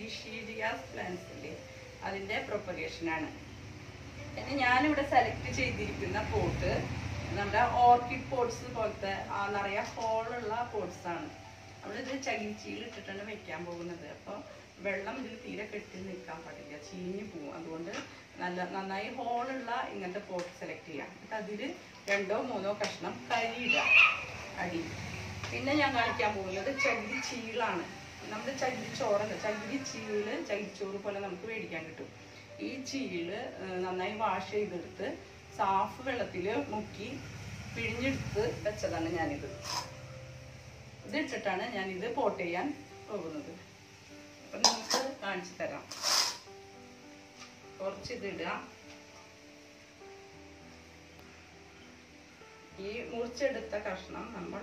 ഡിഷീഡിയാസ് plants ഇല്ലേ അതിൻ്റെ പ്രൊപ്പഗേഷനാണ് പിന്നെ ഞാനിവിടെ സെലക്ട് ചെയ്തിരിക്കുന്ന പോട്ട് നമ്മുടെ ഓർക്കിഡ് പോട്ട്സ് പോലത്തെ ആ നിറയെ ഹോളുള്ള പോട്ട്സ് ആണ് നമ്മളിത് ചകിരിച്ചിയിൽ ഇട്ടിട്ടാണ് വെക്കാൻ പോകുന്നത് അപ്പോൾ വെള്ളം ഇതിൽ തീരെ കെട്ടി നിൽക്കാൻ പാടില്ല ചീഞ്ഞു പോകും അതുകൊണ്ട് നല്ല നന്നായി ഹോളുള്ള ഇങ്ങനത്തെ പോട്ട് സെലക്ട് ചെയ്യാം എന്നിട്ട് അതിൽ രണ്ടോ മൂന്നോ കഷ്ണം കരിയിടുക അടി പിന്നെ ഞാൻ കാണിക്കാൻ പോകുന്നത് ചകിരി ചീളാണ് നമ്മുടെ ചകിരി ചോറുണ്ട് ചകിരി ചീള് ചകിരിച്ചോറ് പോലെ നമുക്ക് മേടിക്കാൻ കിട്ടും ഈ ചീള് ഏർ, നന്നായി വാഷ് ചെയ്തെടുത്ത് സാഫ് വെള്ളത്തിൽ മുക്കി പിഴിഞ്ഞെടുത്ത് വെച്ചതാണ് ഞാനിത് ഇതിട്ടിട്ടാണ് ഞാനിത് പോട്ട് ചെയ്യാൻ പോകുന്നത് അപ്പം നമുക്ക് കാണിച്ചു തരാം കുറച്ച് ഇതിടുക ഈ മുറിച്ചെടുത്ത കഷ്ണം നമ്മൾ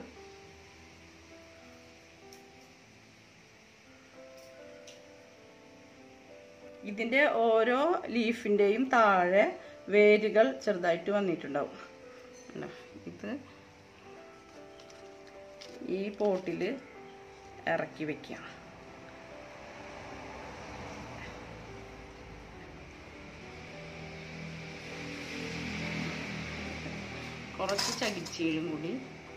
ഇതിൻ്റെ ഓരോ ലീഫിൻ്റെയും താഴെ വേരുകൾ ചെറുതായിട്ട് വന്നിട്ടുണ്ടാവും കണ്ടോ? ഇത് ഈ പോട്ടിൽ ഇറക്കി വെക്കാം കുറച്ച് ചകിരിച്ചീഴും കൂടി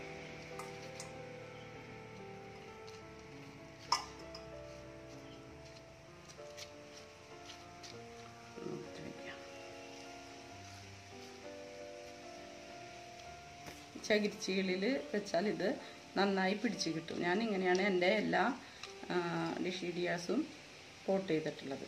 ഇട്ട് വെക്കാം. ചകിരിച്ചീളിൽ വെച്ചാൽ ഇത് നന്നായി പിടിച്ച് കിട്ടും ഞാൻ ഇങ്ങനെയാണ് എൻ്റെ എല്ലാ ഡിഷീഡിയാസും പോട്ട് ചെയ്തിട്ടുള്ളത്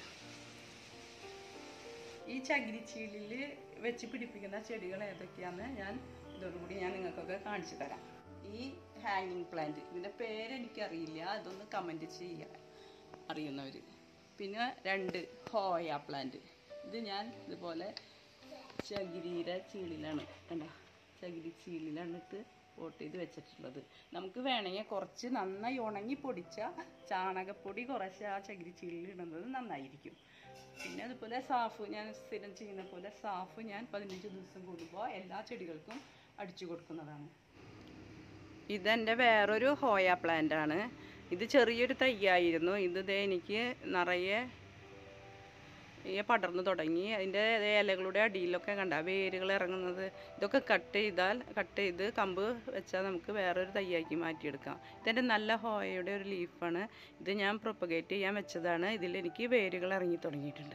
ഈ ചകിരിച്ചീളിൽ വെച്ച് പിടിപ്പിക്കുന്ന ചെടികൾ ഏതൊക്കെയാണെന്ന് ഞാൻ ഇതോടുകൂടി ഞാൻ നിങ്ങൾക്കൊക്കെ കാണിച്ചു തരാം ഈ ഹാങ്ങിങ് പ്ലാന്റ് ഇതിൻ്റെ പേര് എനിക്കറിയില്ല അതൊന്ന് കമൻറ്റ് ചെയ്യുക അറിയുന്നവർ പിന്നെ രണ്ട് ഹോയ പ്ലാന്റ് ഇത് ഞാൻ ഇതുപോലെ ചകിരിയുടെ ചീളിലാണ് കണ്ട ചകിരി ചീളിലാണ് ഇട്ട് പോട്ട് ചെയ്ത് വെച്ചിട്ടുള്ളത് നമുക്ക് വേണമെങ്കിൽ കുറച്ച് നന്നായി ഉണങ്ങി പൊടിച്ച ചാണകപ്പൊടി കുറച്ച് ആ ചകിരി ചീളിൽ ഇടുന്നത് നന്നായിരിക്കും പിന്നെ അതുപോലെ സാഫ് ഞാൻ സ്ഥിരം ചെയ്യുന്ന പോലെ സാഫ് ഞാൻ പതിനഞ്ച് ദിവസം കൂടുമ്പോൾ എല്ലാ ചെടികൾക്കും അടിച്ചു കൊടുക്കുന്നതാണ് ഇതെൻ്റെ വേറൊരു ഹോയ പ്ലാന്റ് ആണ് ഇത് ചെറിയൊരു തയ്യായിരുന്നു ഇത് ദേ എനിക്ക് നിറയെ ഈ പടർന്നു തുടങ്ങി അതിൻ്റെ ഇലകളുടെ അടിയിലൊക്കെ കണ്ട വേരുകൾ ഇറങ്ങുന്നത് ഇതൊക്കെ കട്ട് ചെയ്താൽ കട്ട് ചെയ്ത് കമ്പ് വെച്ചാൽ നമുക്ക് വേറൊരു തയ്യാക്കി മാറ്റിയെടുക്കാം ഇതെൻ്റെ നല്ല ഹോയയുടെ ഒരു ലീഫാണ് ഇത് ഞാൻ പ്രൊപ്പഗേറ്റ് ചെയ്യാൻ വെച്ചതാണ് ഇതിൽ എനിക്ക് വേരുകൾ ഇറങ്ങി തുടങ്ങിയിട്ടുണ്ട്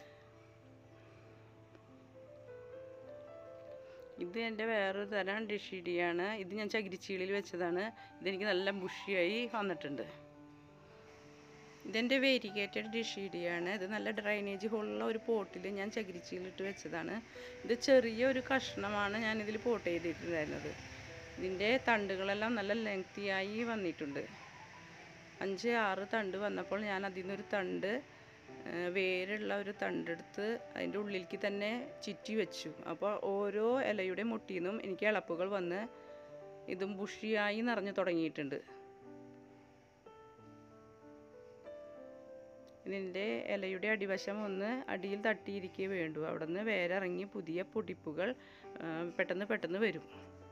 ഇത് എൻ്റെ വേറൊരു തരം ഡിഷിഡിയാണ് ഇത് ഞാൻ ചകിരിച്ചീളിൽ വെച്ചതാണ് ഇതെനിക്ക് നല്ല ബുഷിയായി വന്നിട്ടുണ്ട് ഇതെൻ്റെ വേരിഗേറ്റഡ് ഡിഷീഡിയാണ് ഇത് നല്ല ഡ്രൈനേജ് ഹോളുള്ള ഒരു പോട്ടിൽ ഞാൻ ചകിരിച്ചീലിട്ട് വെച്ചതാണ് ഇത് ചെറിയ ഒരു കഷ്ണമാണ് ഞാൻ ഇതിൽ പോട്ട് ചെയ്തിട്ടുണ്ടായിരുന്നത് ഇതിൻ്റെ തണ്ടുകളെല്ലാം നല്ല ലെങ്തിയായി വന്നിട്ടുണ്ട് അഞ്ച് ആറ് തണ്ട് വന്നപ്പോൾ ഞാൻ അതിൽ നിന്നൊരു തണ്ട് ആ, വേരുള്ള ഒരു തണ്ടെടുത്ത് അതിൻ്റെ ഉള്ളിലേക്ക് തന്നെ ചുറ്റി വെച്ചു അപ്പോൾ ഓരോ ഇലയുടെ മുട്ടിൽ നിന്നും എനിക്ക് ഇളപ്പുകൾ വന്ന് ഇതും ബുഷിയായി നിറഞ്ഞു തുടങ്ങിയിട്ടുണ്ട് ഇതിൻ്റെ ഇലയുടെ അടിവശം ഒന്ന് അടിയിൽ തട്ടിയിരിക്കേ വേണ്ടു അവിടെ നിന്ന് വേരിറങ്ങി പുതിയ പൊടിപ്പുകൾ ആ, പെട്ടെന്ന് പെട്ടെന്ന് വരും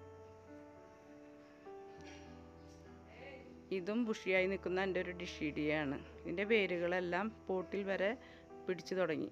ഇതും ബുഷിയായി നിൽക്കുന്ന എൻ്റെ ഒരു ഡിഷീഡിയാണ് ഇതിൻ്റെ വേരുകളെല്ലാം പോട്ടിൽ വരെ പിടിച്ചു തുടങ്ങി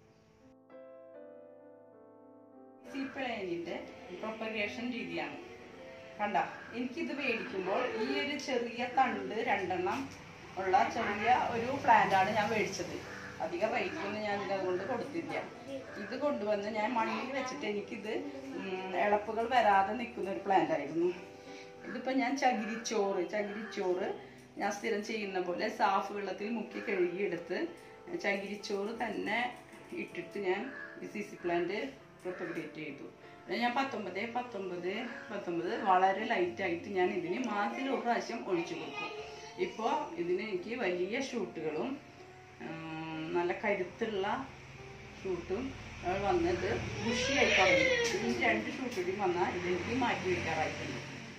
സീപ്പളേനിൻ്റെ പ്രൊപ്പഗേഷൻ രീതിയാണ് കണ്ട എനിക്കിത് മേടിക്കുമ്പോൾ ഈ ഒരു ചെറിയ തണ്ട് രണ്ടെണ്ണം ഉള്ള ചെറിയ ഒരു പ്ലാന്റ് ആണ് ഞാൻ മേടിച്ചത് അധികം റേറ്റ് ഒന്നും ഞാൻ ഇതിനെ കൊണ്ട് കൊടുത്തില്ല ഇത് കൊണ്ടുവന്ന് ഞാൻ മണ്ണിൽ വെച്ചിട്ട് എനിക്കിത് ഉം, ഇളപ്പുകൾ വരാതെ നിൽക്കുന്ന ഒരു പ്ലാന്റ് ആയിരുന്നു ഇതിപ്പോൾ ഞാൻ ചകിരിച്ചോറ് ചകിരിച്ചോറ് ഞാൻ സ്ഥിരം ചെയ്യുന്ന പോലെ സാഫ് വെള്ളത്തിൽ മുക്കി കഴുകിയെടുത്ത് ചകിരിച്ചോറ് തന്നെ ഇട്ടിട്ട് ഞാൻ ഈ സി സി പ്ലാന്റ് പ്രൊപ്പഗേറ്റ് ചെയ്തു അത് ഞാൻ പത്തൊമ്പത് പത്തൊമ്പത് പത്തൊമ്പത് വളരെ ലൈറ്റായിട്ട് ഞാൻ ഇതിന് മാസത്തിൽ ഒരു പ്രാവശ്യം ഒഴിച്ചു കൊടുക്കും ഇപ്പോൾ ഇതിന് എനിക്ക് വലിയ ഷൂട്ടുകളും ഉം, നല്ല കരുത്തുള്ള ഷൂട്ടും ആ, വന്നത് ബുഷിയായി തുടങ്ങി ഇതിന് രണ്ട് ഷൂട്ട് കൂടി വന്നാൽ ഇതെനിക്ക് മാറ്റി വയ്ക്കാറായിട്ടുണ്ട്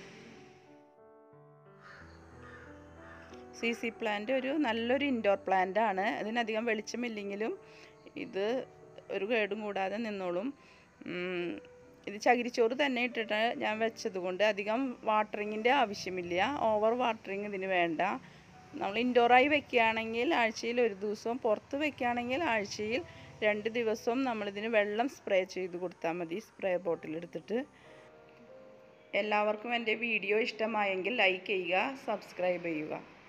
സി സി പ്ലാന്റ് ഒരു നല്ലൊരു ഇൻഡോർ പ്ലാന്റ് ആണ് അതിനധികം വെളിച്ചമില്ലെങ്കിലും ഇത് ഒരു കേടും കൂടാതെ നിന്നോളും ഉം, ഇത് ചകിരിച്ചോറ് തന്നെ ഇട്ടിട്ട് ഞാൻ വെച്ചത് കൊണ്ട് അധികം വാട്ടറിങ്ങിൻ്റെ ആവശ്യമില്ല ഓവർ വാട്ടറിങ് ഇതിന് വേണ്ട നമ്മൾ ഇൻഡോറായി വെക്കുകയാണെങ്കിൽ ആഴ്ചയിൽ ഒരു ദിവസവും പുറത്ത് വെക്കുകയാണെങ്കിൽ ആഴ്ചയിൽ രണ്ട് ദിവസവും നമ്മളിതിന് വെള്ളം സ്പ്രേ ചെയ്ത് കൊടുത്താൽ മതി സ്പ്രേ ബോട്ടിലെടുത്തിട്ട് എല്ലാവർക്കും എൻ്റെ വീഡിയോ ഇഷ്ടമായെങ്കിൽ ലൈക്ക് ചെയ്യുക സബ്സ്ക്രൈബ് ചെയ്യുക